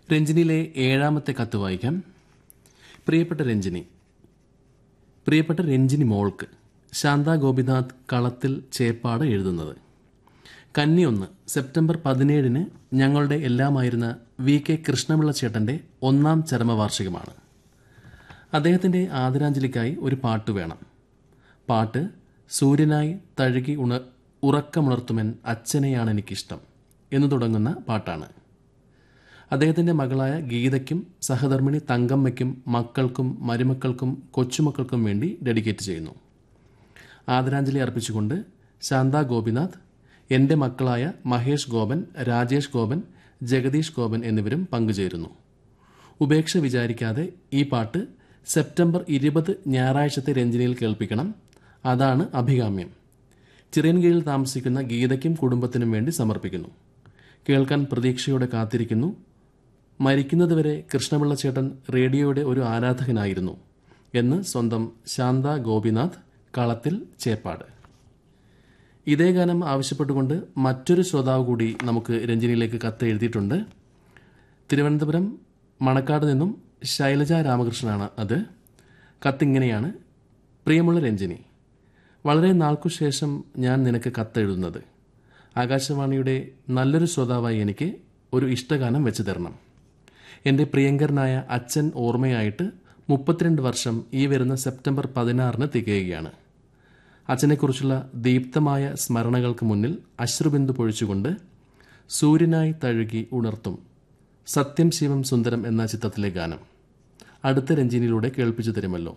രഞ്ജിനിയിലെ ഏഴാമത്തെ കത്ത് വായിക്കാം പ്രിയപ്പെട്ട രഞ്ജിനി പ്രിയപ്പെട്ട രഞ്ജിനി മോൾക്ക് ശാന്ത ഗോപിനാഥ് കളത്തിൽ ചേപ്പാട് എഴുതുന്നത് കന്നി ഒന്ന് സെപ്റ്റംബർ പതിനേഴിന് ഞങ്ങളുടെ എല്ലാമായിരുന്ന വി കെ കൃഷ്ണപിള്ള ചേട്ടന്റെ ഒന്നാം ചരമവാർഷികമാണ് അദ്ദേഹത്തിന്റെ ആദരാഞ്ജലിക്കായി ഒരു പാട്ട് വേണം പാട്ട് സൂര്യനായി തഴുകി ഉണ ഉറക്കമുണർത്തുമൻ അച്ഛനെയാണ് എനിക്കിഷ്ടം എന്ന് തുടങ്ങുന്ന പാട്ടാണ് അദ്ദേഹത്തിന്റെ മകളായ ഗീതയ്ക്കും സഹധർമ്മിണി തങ്കമ്മയ്ക്കും മക്കൾക്കും മരുമക്കൾക്കും കൊച്ചുമക്കൾക്കും വേണ്ടി ഡെഡിക്കേറ്റ് ചെയ്യുന്നു ആദരാഞ്ജലി അർപ്പിച്ചുകൊണ്ട് ശാന്ത ഗോപിനാഥ് എൻ്റെ മക്കളായ മഹേഷ് ഗോപൻ രാജേഷ് ഗോപൻ ജഗദീഷ് ഗോപൻ എന്നിവരും പങ്കുചേരുന്നു ഉപേക്ഷ വിചാരിക്കാതെ ഈ പാട്ട് സെപ്റ്റംബർ ഇരുപത് ഞായറാഴ്ചത്തെ രഞ്ജനിയിൽ കേൾപ്പിക്കണം അതാണ് അഭികാമ്യം ചിറയൻകീഴിൽ താമസിക്കുന്ന ഗീതയ്ക്കും കുടുംബത്തിനും വേണ്ടി സമർപ്പിക്കുന്നു കേൾക്കാൻ പ്രതീക്ഷയോടെ കാത്തിരിക്കുന്നു മരിക്കുന്നതുവരെ കൃഷ്ണപിള്ള ചേട്ടൻ റേഡിയോയുടെ ഒരു ആരാധകനായിരുന്നു എന്ന് സ്വന്തം ശാന്ത ഗോപിനാഥ് കളത്തിൽ ചേപ്പാട് ഇതേ ഗാനം ആവശ്യപ്പെട്ടുകൊണ്ട് മറ്റൊരു ശ്രോതാവ് കൂടി നമുക്ക് രഞ്ജിനിയിലേക്ക് കത്ത് എഴുതിയിട്ടുണ്ട് തിരുവനന്തപുരം മണക്കാട് നിന്നും ശൈലജ രാമകൃഷ്ണനാണ് അത് കത്തിങ്ങനെയാണ് പ്രിയമുള്ള രഞ്ജിനി വളരെ നാൾക്കു ശേഷം ഞാൻ നിനക്ക് കത്തെഴുതുന്നത് ആകാശവാണിയുടെ നല്ലൊരു ശ്രോതാവായി എനിക്ക് ഒരു ഇഷ്ടഗാനം വെച്ചു തരണം എൻ്റെ പ്രിയങ്കരനായ അച്ഛൻ ഓർമ്മയായിട്ട് മുപ്പത്തിരണ്ട് വർഷം ഈ വരുന്ന സെപ്റ്റംബർ പതിനാറിന് തികയുകയാണ് അച്ഛനെക്കുറിച്ചുള്ള ദീപ്തമായ സ്മരണകൾക്ക് മുന്നിൽ അശ്രുബിന്ദു പൊഴിച്ചുകൊണ്ട് സൂര്യനായി തഴുകി ഉണർത്തും സത്യം ശിവം സുന്ദരം എന്ന ചിത്രത്തിലെ ഗാനം അടുത്ത രഞ്ജിനിയിലൂടെ കേൾപ്പിച്ചു തരുമല്ലോ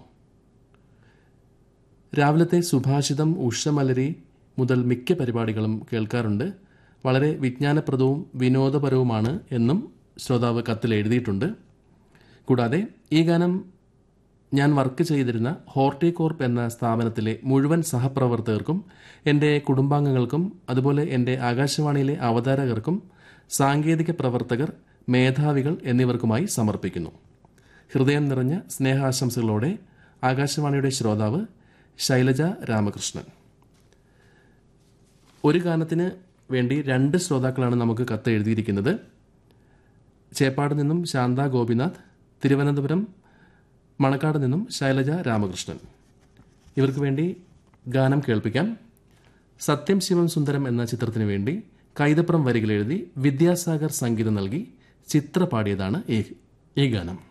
രാവിലത്തെ സുഭാഷിതം ഉഷമലരി മുതൽ മിക്ക പരിപാടികളും കേൾക്കാറുണ്ട് വളരെ വിജ്ഞാനപ്രദവും വിനോദപരവുമാണ് എന്നും ശ്രോതാവ് കത്തിൽ എഴുതിയിട്ടുണ്ട് കൂടാതെ ഈ ഗാനം ഞാൻ വർക്ക് ചെയ്തിരുന്ന ഹോർട്ടികോർപ്പ് എന്ന സ്ഥാപനത്തിലെ മുഴുവൻ സഹപ്രവർത്തകർക്കും എൻ്റെ കുടുംബാംഗങ്ങൾക്കും അതുപോലെ എൻ്റെ ആകാശവാണിയിലെ അവതാരകർക്കും സാങ്കേതിക പ്രവർത്തകർ മേധാവികൾ എന്നിവർക്കുമായി സമർപ്പിക്കുന്നു ഹൃദയം നിറഞ്ഞ സ്നേഹാശംസകളോടെ ആകാശവാണിയുടെ ശ്രോതാവ് ശൈലജ രാമകൃഷ്ണൻ ഒരു ഗാനത്തിന് വേണ്ടി രണ്ട് ശ്രോതാക്കളാണ് നമുക്ക് കത്ത് എഴുതിയിരിക്കുന്നത് ചേപ്പാട് നിന്നും ശാന്ത ഗോപിനാഥ് തിരുവനന്തപുരം മണക്കാട് നിന്നും ശൈലജ രാമകൃഷ്ണൻ ഇവർക്ക് വേണ്ടി ഗാനം കേൾപ്പിക്കാം സത്യം ശിവം സുന്ദരം എന്ന ചിത്രത്തിന് വേണ്ടി കൈതപ്രം വരികൾ എഴുതി വിദ്യാസാഗർ സംഗീതം നൽകി ചിത്ര പാടിയതാണ് ഈ ഈ ഗാനം